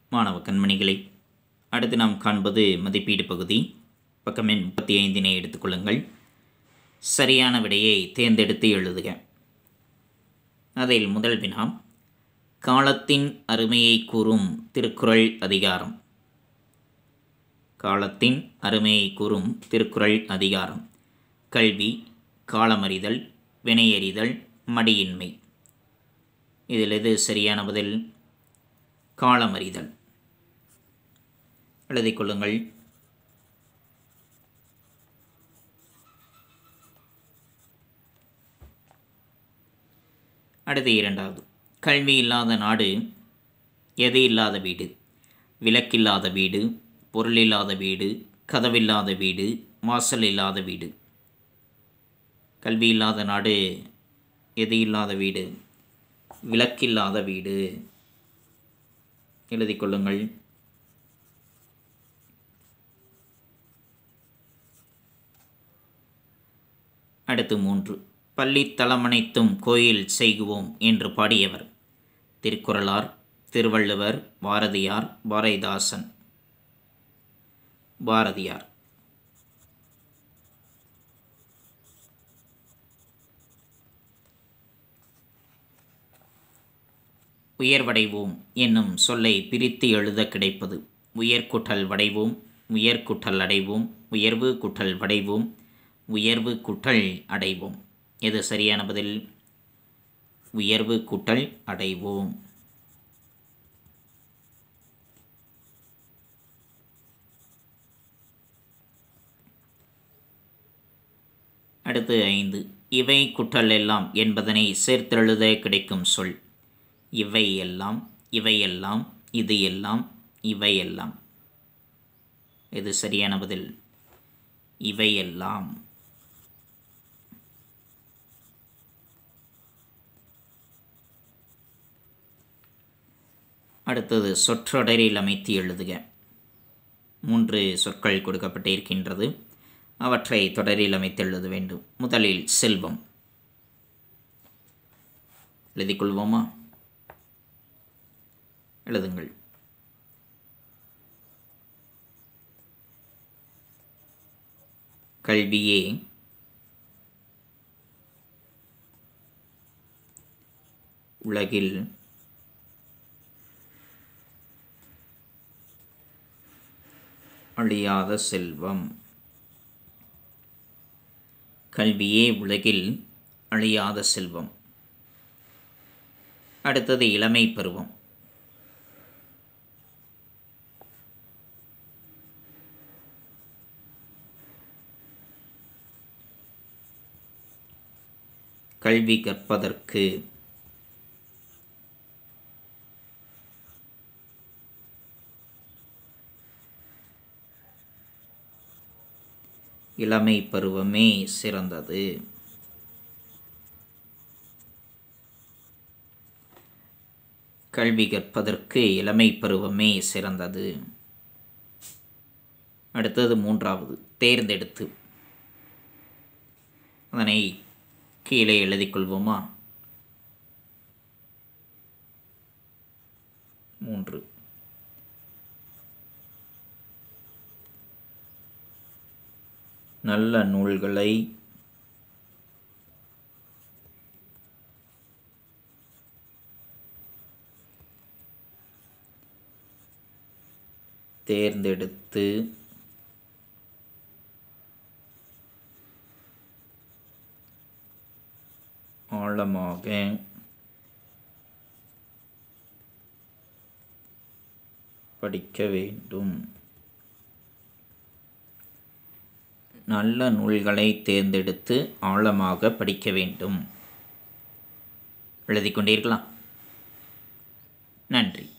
மாணவ கண்மணிகளை அடுத்து நாம் காண்பது மதிப்பீடு பகுதி பக்கம் எண் முப்பத்தி ஐந்தினை எடுத்துக்கொள்ளுங்கள் சரியான விடையை தேர்ந்தெடுத்து எழுதுக அதில் முதல் வினா காலத்தின் அருமையை கூறும் திருக்குறள் அதிகாரம் காலத்தின் அருமையை கூறும் திருக்குறள் அதிகாரம் கல்வி காலமறிதல் வினையறிதல் மடியின்மை இதில் எது சரியான பதில் காலமறிதல் எழுதிக் கொள்ளுங்கள் அடுத்து இரண்டாவது கல்வி இல்லாத நாடு எது இல்லாத வீடு விளக்கில்லாத வீடு பொருள் இல்லாத வீடு கதவில்லாத வீடு வாசல் இல்லாத வீடு கல்வி இல்லாத நாடு எது இல்லாத வீடு விளக்கில்லாத வீடு எழுதிக் கொள்ளுங்கள் அடுத்து மூன்று பள்ளி தலமனைத்தும் கோயில் செய்குவோம் என்று பாடியவர் திருக்குறளார் திருவள்ளுவர் பாரதியார் பாரதிதாசன் பாரதியார் உயர்வடைவோம் என்னும் சொல்லை பிரித்து எழுத கிடைப்பது உயர்குட்டல் வடைவோம் உயர்குட்டல் அடைவோம் உயர்வு குட்டல் வடைவோம் உயர்வு குட்டல் அடைவோம் எது சரியான பதில் உயர்வு குட்டல் அடைவோம் அடுத்து ஐந்து இவை குட்டல் எல்லாம் என்பதனை சேர்த்தெழுத கிடைக்கும் சொல் இவை எல்லாம் இவையெல்லாம் இது எல்லாம் இவையெல்லாம் இது சரியான பதில் இவையெல்லாம் அடுத்தது சொற்றொடரில் அமைத்து எழுதுக மூன்று சொற்கள் கொடுக்கப்பட்டிருக்கின்றது அவற்றை தொடரில் அமைத்து எழுத வேண்டும் முதலில் செல்வம் எழுதிக் கொள்வோமா எழுதுங்கள் கல்வியே உலகில் அழியாத செல்வம் கல்வியே உலகில் அழியாத செல்வம் அடுத்தது இளமை பருவம் கல்வி கற்பதற்கு இளமை பருவமே சிறந்தது கல்வி கற்பதற்கு இளமை பருவமே சிறந்தது அடுத்தது மூன்றாவது தேர்ந்தெடுத்து அதனை கீழே எழுதிக் கொள்வோமா மூன்று நல்ல நூல்களை தேர்ந்தெடுத்து ஆழமாக படிக்க வேண்டும் நல்ல நூல்களை தேர்ந்தெடுத்து ஆழமாக படிக்க வேண்டும் எழுதி கொண்டீர்களா நன்றி